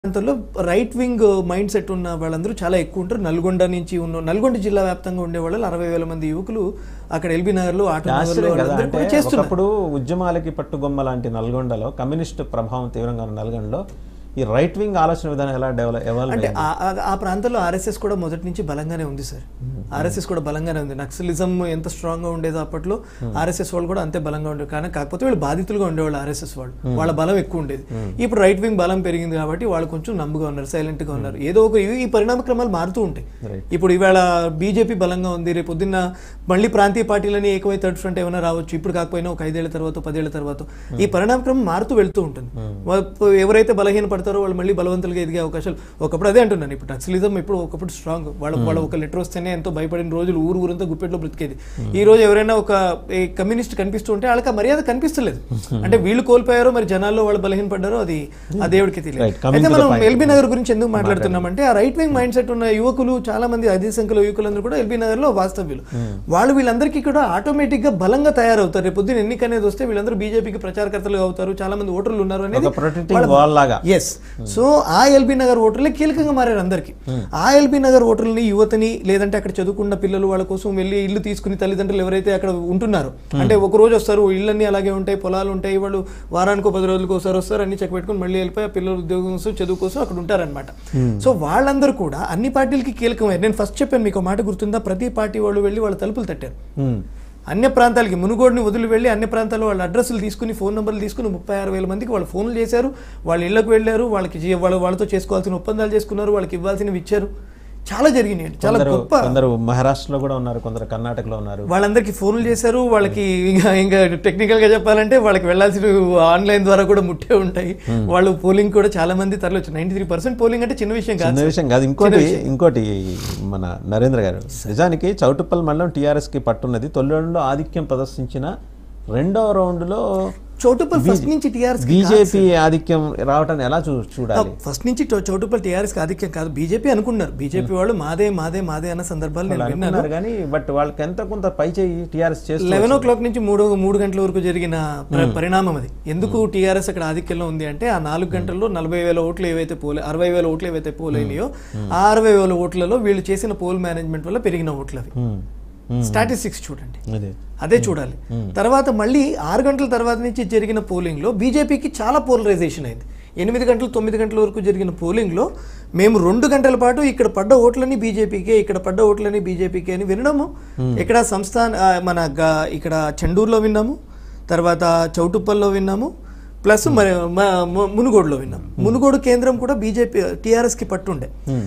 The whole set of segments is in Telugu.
ప్రాంతంలో రైట్ వింగ్ మైండ్ సెట్ ఉన్న వాళ్ళందరూ చాలా ఎక్కువ ఉంటారు నల్గొండ నుంచి ఉన్న నల్గొండ జిల్లా వ్యాప్తంగా ఉండే వాళ్ళు అరవై వేల మంది యువకులు అక్కడ ఎల్బీ నగర్లో ఆటో నగర్లో ఆశ్చర్యం కదా వాళ్ళందరూ అంటే కూడా చేస్తున్నారు ఒకప్పుడు ఉద్యమాలకి పట్టుగొమ్మ లాంటి నల్గొండలో కమ్యూనిస్ట్ ప్రభావం తీవ్రంగా ఉన్న నల్గొండలో ఈ రైట్ వింగ్ ఆలోచన విధానం ఎలా డెవలప్ ఎవాల్వ్ అంటే ఆ- ఆ- ఆ ప్రాంతంలో ఆర్ఎస్ఎస్ కూడా మొదటి నుంచి బలంగానే ఉంది సార్ ఆర్ఎస్ఎస్ కూడా బలంగానే ఉంది నక్సలిజం ఎంత స్ట్రాంగ్ గా ఉండేదో అప్పట్లో ఆర్ఎస్ఎస్ వాళ్ళు కూడా అంతే బలంగా ఉండేది కానీ కాకపోతే వీళ్ళు బాధితులుగా ఉండేవాళ్ళు ఆర్ఎస్ఎస్ వాళ్ళు వాళ్ళ బలం ఎక్కువ ఉండేది ఇప్పుడు రైట్ వింగ్ బలం పెరిగింది కాబట్టి వాళ్ళు కొంచెం నమ్ముగా ఉన్నారు సైలెంట్ గా ఉన్నారు ఏదో ఒక ఈ- ఈ పరిణామ క్రమాలు మారుతూ ఉంటాయి Right. ఇప్పుడు ఇవాళ బీజేపీ బలంగా ఉంది రేపు పొద్దున్న మళ్ళీ ప్రాంతీయ పార్టీలని ఏకమై థర్డ్ ఫ్రంట్ ఏమైనా రావచ్చు ఇప్పుడు కాకపోయినా ఒక ఐదేళ్ల తర్వాత పదేళ్ల తర్వాత ఈ పరిణామ క్రమం మారుతూ వెళ్తూ ఉంటుంది వా- ఎవరైతే బలహీన పడతారో వాళ్ళు మళ్ళీ బలవంతులుగా ఎదిగే అవకాశాలు ఒకప్పుడు అదే అంటున్నాను ఇప్పుడు నక్సలిజం ఇప్పుడు ఒకప్పుడు స్ట్రాంగ్ వాళ్ళ వాళ్ళ ఒక లెటర్ వస్తేనే ఎంతో భయపడిన రోజులు ఊరు ఊరంతా గుప్పెట్లో బ్రతికేది ఈ రోజు ఎవరైనా ఒక కమ్యూనిస్ట్ కనిపిస్తూ ఉంటే వాళ్ళకి ఆ మర్యాద కనిపిస్తలేదు అంటే వీళ్ళు కోల్పోయారో మరి జనాల్లో వాళ్ళు బలహీన పడ్డారో అది ఆ దేవుడికి తెలియదు Right. Coming అయితే to the మనం point. ఎల్బీ నగర్ గురించి ఎందుకు మాట్లాడుతున్నామంటే ఆ రైట్ వింగ్ మైండ్ సెట్ ఉన్న యువకులు చాలా మంది అదే సంఖ్యలో యువకులందరూ కూడా ఎల్బీ నగర్ లో వాస్తవ్యులు వాళ్ళు వీళ్ళందరికీ కూడా ఆటోమేటిక్ గా బలంగా తయారవుతారు రేపు పొద్దున ఎన్నిక అనేది వస్తే వీళ్ళందరూ బీజేపీకి ప్రచారకర్తలు అవుతారు చాలా మంది ఓటర్లు ఉన్నారు అనేది ఒక ప్రొటెక్టింగ్ వాల్ లాగా ఎస్ సో ఆ ఎల్బీ నగర్ ఓటర్లే కీలకంగా మారారు అందరికి ఆ ఎల్బీ నగర్ ఓటర్లని యువతని లేదంటే అక్కడ చదువుకున్న పిల్లలు వాళ్ళ కోసం వెళ్ళి ఇల్లు తీసుకుని తల్లిదండ్రులు ఎవరైతే అక్కడ ఉంటున్నారో అంటే ఒక రోజు వస్తారు ఇళ్ళన్నీ అలాగే ఉంటాయి పొలాలు ఉంటాయి వాళ్ళు వారానికి పది రోజులకు ఒకసారి వస్తారు అన్ని చెక్ పెట్టుకుని మళ్ళీ వెళ్ళిపోయి ఆ పిల్లలు ఉద్యోగం కోసం చదువు కోసం అక్కడ ఉంటారనమాట సో వాళ్ళందరూ కూడా అన్ని పార్టీలకి కీలకమైనారు నేను ఫస్ట్ చెప్పాను మీకు ఒక మాట గుర్తుందా ప్రతి పార్టీ వాళ్ళు వెళ్ళి వాళ్ళ తలుపులు తట్టారు Hmm. అన్య ప్రాంతాలకి మునుగోడుని వదిలి వెళ్ళి అన్ని ప్రాంతాల్లో వాళ్ళ అడ్రస్లు తీసుకుని ఫోన్ నెంబర్లు తీసుకుని ముప్పై ఆరు వేల మందికి వాళ్ళు ఫోన్లు చేశారు వాళ్ళ ఇళ్ళకు వెళ్ళారు వాళ్ళకి జీ- వాళ్ళ వాళ్ళతో చేసుకోవాల్సిన ఒప్పందాలు చేసుకున్నారు వాళ్ళకి ఇవ్వాల్సినవి ఇచ్చారు చాలా జరిగినాయి అండి. చాలా కొందరు గొప్ప కొందరు మహారాష్ట్రలో కూడా ఉన్నారు కొందరు కర్ణాటకలో ఉన్నారు వాళ్ళందరికీ ఫోన్లు చేశారు వాళ్ళకి ఇంకా ఇంకా టెక్నికల్ గా చెప్పాలంటే వాళ్ళకి వెళ్ళాల్సిన ఆన్లైన్ ద్వారా కూడా ముట్టే ఉంటాయి వాళ్ళు పోలింగ్ కూడా చాలా మంది తరలివచ్చు నైన్టీ త్రీ పర్సెంట్ పోలింగ్ అంటే చిన్న విషయం కాదు చిన్న విషయం కాదు ఇంకోటి ఇంకోటి మన నరేంద్ర గారు నిజానికి చౌటుప్పల్ మండలం టీఆర్ఎస్ కి పట్టున్నది తొలి రౌండ్లో ఆధిక్యం ప్రదర్శించిన రెండవ రౌండ్లో చౌటుప్పల్ ఫస్ట్ నుంచి టీఆర్ఎస్ బీజేపీ ఆధిక్యం రావటాన్ని ఎలా చూ చూడాలి ఫస్ట్ నుంచి చౌ- చౌటుప్పల్ టీఆర్ఎస్ ఆధిక్యం కాదు బీజేపీ అనుకున్నారు బీజేపీ వాళ్ళు మాదే మాదే మాదే అన్న సందర్భాలు నేను విన్నాను అనుకున్నారు కానీ బట్ వాళ్ళకి ఎంత కొంత పై చేయి టీఆర్ఎస్ చేస్తూ లెవెన్ ఓ క్లాక్ నుంచి మూడు మూడు గంటల వరకు జరిగిన ప్ర- పరిణామం అది ఎందుకు టీఆర్ఎస్ అక్కడ ఆధిక్యంలో ఉంది అంటే ఆ నాలుగు గంటల్లో నలభై వేల ఓట్లు ఏవైతే పోలే అరవై వేల ఓట్లు ఏవైతే పోలైనాయో ఆ అరవై వేల ఓట్లలో వీళ్ళు చేసిన పోల్ మేనేజ్మెంట్ వల్ల పెరిగిన ఓట్లు అవి Hmm. Hmm. స్టాటిస్టిక్స్ చూడండి అదే అదే చూడాలి తర్వాత మళ్ళీ ఆరు గంటల తర్వాత నుంచి జరిగిన పోలింగ్లో బీజేపీకి చాలా పోలరైజేషన్ అయింది ఎనిమిది గంటలు తొమ్మిది గంటల వరకు జరిగిన పోలింగ్లో మేము రెండు గంటల పాటు ఇక్కడ పడ్డ ఓట్లని బీజేపీకే ఇక్కడ పడ్డ ఓట్లని బీజేపీకే అని వినడము ఇక్కడ సంస్థాన్ ఆ, మన గా- ఇక్కడ చెండూరులో విన్నాము తర్వాత చౌటుప్పల్లో విన్నాము ప్లస్ మరి మ- ము- మునుగోడులో విన్నాం మునుగోడు కేంద్రం కూడా బీజేపీ టీఆర్ఎస్కి పట్టుండే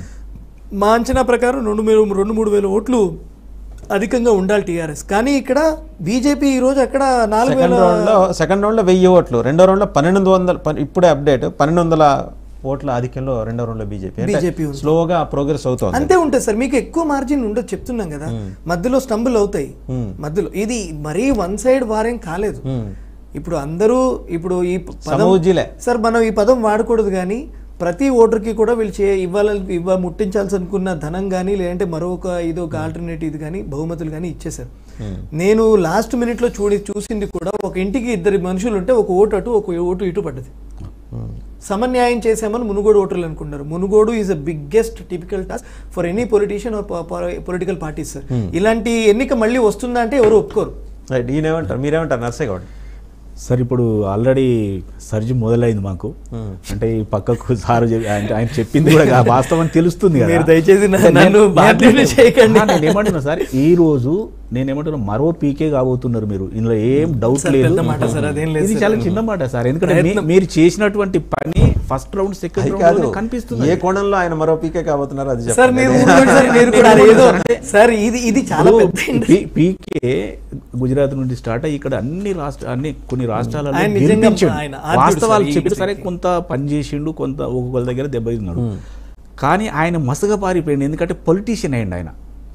మా అంచనా ప్రకారం రెండు వేల రెండు మూడు వేల ఓట్లు అధికంగా ఉండాలి టీఆర్ఎస్ కానీ ఇక్కడ బీజేపీ ఈ రోజు అక్కడ నాలుగు సెకండ్ వేల రౌండ్ లో సెకండ్ రౌండ్ లో వెయ్యి ఓట్లు రెండో రౌండ్ లో పన్నెండు వందల పన్- ఇప్పుడే అప్డేట్ పన్నెండు వందల ఓట్ల ఆధిక్యంలో రెండో రౌండ్ లో బీజేపీ BJP ఉంది. స్లోగా ప్రోగ్రెస్ అవుతోంది అంతే ఉంటుంది సార్ మీకు ఎక్కువ మార్జిన్ ఉండదు చెప్తున్నాం కదా మధ్యలో స్టంబుల్ అవుతాయి మధ్యలో ఇది మరీ వన్ సైడ్ వారేం కాలేదు Hmm. ఇప్పుడు అందరూ ఇప్పుడు ఈ ప- పదం సమూజీలే సార్ మనం ఈ పదం వాడకూడదు కానీ ప్రతి ఓటర్కి కూడా వీళ్ళు చే ఇవ్వాల ఇవ్వ ముట్టించాల్సి అనుకున్న ధనం కానీ లేదంటే మరొక ఇది ఒక ఆల్టర్నేటివ్ ఇది కానీ బహుమతులు కానీ ఇచ్చేశారు నేను లాస్ట్ మినిట్లో చూడి చూసింది కూడా ఒక ఇంటికి ఇద్దరు మనుషులు ఉంటే ఒక ఓటు అటు ఒక ఓటు ఇటు పడ్డది సమన్యాయం చేశామని మునుగోడు ఓటర్లు అనుకుంటారు Munugode is a biggest typical task for any politician or political parties sir ఇలాంటి ఎన్నిక మళ్ళీ వస్తుందా అంటే ఎవరు ఒప్పుకోరు రైట్ ఈయనేమంటారు మీరేమంటారు నర్సే గౌడ్ సార్ ఇప్పుడు ఆల్రెడీ సర్జీ మొదలైంది మాకు అంటే ఈ పక్కకు సార్ చె- ఆయన ఆయన చెప్పింది కూడా కా- వాస్తవం తెలుస్తుంది కదా మీరు దయచేసి నన్ను- నేను- నన్ను నేను- బాధ్యుడిని నేను- చేయకండి. ఆ, నేను ఏమంటున్నా సార్ ఈ రోజు నేను ఏమంటున్నా మరో పీకే కాబోతున్నారు మీరు ఇందులో ఏం డౌట్ సార్, లేదు పెద్ద మాట సార్, అదేం లేదు ఇది సార్. చాలా చిన్న మాట సార్ ఎందుకంటే మీ- మీరు చేసినటువంటి పని ఫస్ట్ రౌండ్ సెకండ్ అది కాదు రౌండ్ కనిపిస్తుంది ఏ కోణంలో ఆయన మరో పీకే కాబోతున్నారు అది సార్ చెప్పండి మీరు ఊరుకోండి సార్ మీరు కూడా ఏదో సార్ ఇది ఇది చాలా పెద్ద ఇండస్ట్రీ. పీ- పీకే గుజరాత్ నుండి స్టార్ట్ అయ్యి ఇక్కడ అన్ని రాష్ట్ర అన్ని కొన్ని రాష్ట్రాలలో ఆయన నిజంగా గెలిపించాడు. ఆయన ఆద్యుడు వాస్తవాలు సార్ ఈ చెప్పి సరే వ్యక్తి. కొంత పని చేసిండు కొంత ఒక్కొక్కరి దగ్గర దెబ్బతిన్నాడు కానీ ఆయన మసగ పారిపోయింది ఎందుకంటే పొలిటీషియన్ అయ్యండి ఆయన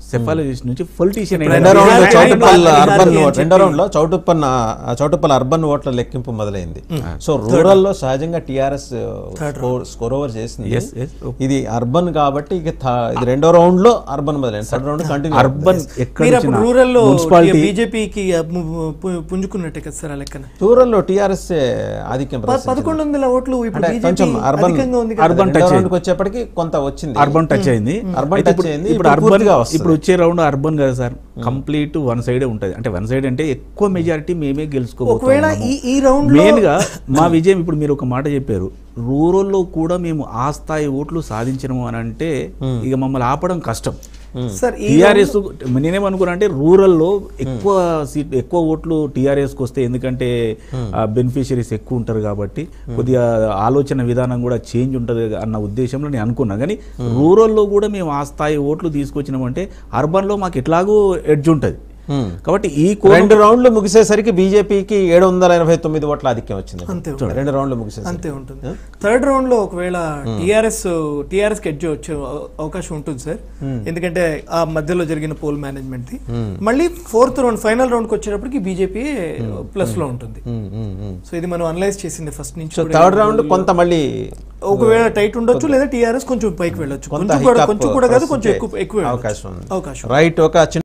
సెఫాలజిస్ట్ నుంచి పొలిటీషియన్ రెండో రౌండ్ బీహార్ చౌటుప్పల్ బీహార్ అర్బన్ అని ఓట్ రెండో చెప్పి- రౌండ్ లో చౌటుప్పల్ చౌటుప్పల్ అర్బన్ ఓట్ల లెక్కింపు మొదలైంది సో రూరల్ లో సహజంగా టిఆర్ఎస్ స్కోర్ ఓవర్ చేసింది Yes, yes. ఇది అర్బన్ కాబట్టి ఇక థ- ఇది రెండో రౌండ్ లో అర్బన్ మొదలైంది థర్డ్ రౌండ్ కంటిన్యూ అర్బన్ ఎక్కడ మీరు అప్పుడు రూరల్ లో మున్సిపాలిటీ బీజేపీకి పుంజుకున్నట్టే కదా సార్ ఆ లెక్కన రూరల్ లో టిఆర్ఎస్ ఆధిక్యం ప- ప్రదర్శించింది. పదకొండు వందల ఓట్లు ఇప్పుడు అంటే బీజేపీ కొంచెం అర్బన్ అధికంగా ఉంది కదా అర్బన్ రెండో టచ్ రౌండ్కి వచ్చేప్పటికి కొంత వచ్చింది అర్బన్ టచ్ అయింది అర్బన్ అయితే టచ్ ఇప్పుడు- అయింది, ఇప్పుడు ఇప్పుడు అర్బన్ పూర్తిగా వస్తుంది. ఇప్పుడు వచ్చే రౌండ్ అర్బన్ కదా సార్ కంప్లీట్ వన్ సైడే ఉంటుంది అంటే వన్ సైడ్ అంటే ఎక్కువ మెజారిటీ మేమే ఒకవేళ ఈ- ఈ round లో- మెయిన్ గా మా విజయం ఇప్పుడు మీరు ఒక మాట చెప్పారు రూరల్లో కూడా మేము ఆ స్థాయి ఓట్లు సాధించము అని అంటే ఇక మమ్మల్ని ఆపడం కష్టం సార్ ఈ టీఆర్ఎస్ నేనేమనుకున్నా అంటే రూరల్లో ఎక్కువ సీట్ ఎక్కువ ఓట్లు టీఆర్ఎస్కి వస్తే ఎందుకంటే బెనిఫిషరీస్ ఎక్కువ ఉంటారు కాబట్టి కొద్దిగా ఆలోచన విధానం కూడా చేంజ్ ఉంటుంది అన్న ఉద్దేశంలో నేను అనుకున్నా కానీ రూరల్లో కూడా మేము ఆ స్థాయి ఓట్లు తీసుకొచ్చినామంటే అర్బన్లో మాకు ఎట్లాగూ ఎడ్జ్ ఉంటుంది Hmm. కాబట్టి ఈ కోణం- రెండు రౌండ్లు ముగిసేసరికి బీజేపీకి ఏడు వందల ఎనభై తొమ్మిది ఓట్ల ఆధిక్యం వచ్చింది అంతే రెండు రౌండ్లు ముగిసేసరికి అంతే ఉంటుంది థర్డ్ రౌండ్ లో ఒకవేళ టిఆర్ఎస్ టిఆర్ఎస్ కి ఎడ్జ్ వచ్చే అవ- అవకాశం ఉంటుంది సార్ ఎందుకంటే ఆ మధ్యలో జరిగిన పోల్ మేనేజ్మెంట్ ది మళ్ళీ ఫోర్త్ రౌండ్ ఫైనల్ రౌండ్ కి వచ్చేటప్పటికి బీజేపీ ప్లస్ లో ఉంటుంది Hmm, hmm, hmm. సో ఇది మనం అనలైజ్ చేసింది ఫస్ట్ నుంచి సో కూడా. థర్డ్ రౌండ్ కొంత మళ్ళీ ఒకవేళ టైట్ ఉండొచ్చు లేదా టిఆర్ఎస్ కొంచెం పైకి వెళ్ళొచ్చు కొంత కొంచెం కూడా hiccup కొంచెం కూడా కాదు కొంచెం పరిస్థితి ఎక్కువ ఎక్కువ వెళ్ళొచ్చు. అవకాశం ఉంది అవకాశం రైట్ ఒక చిన్న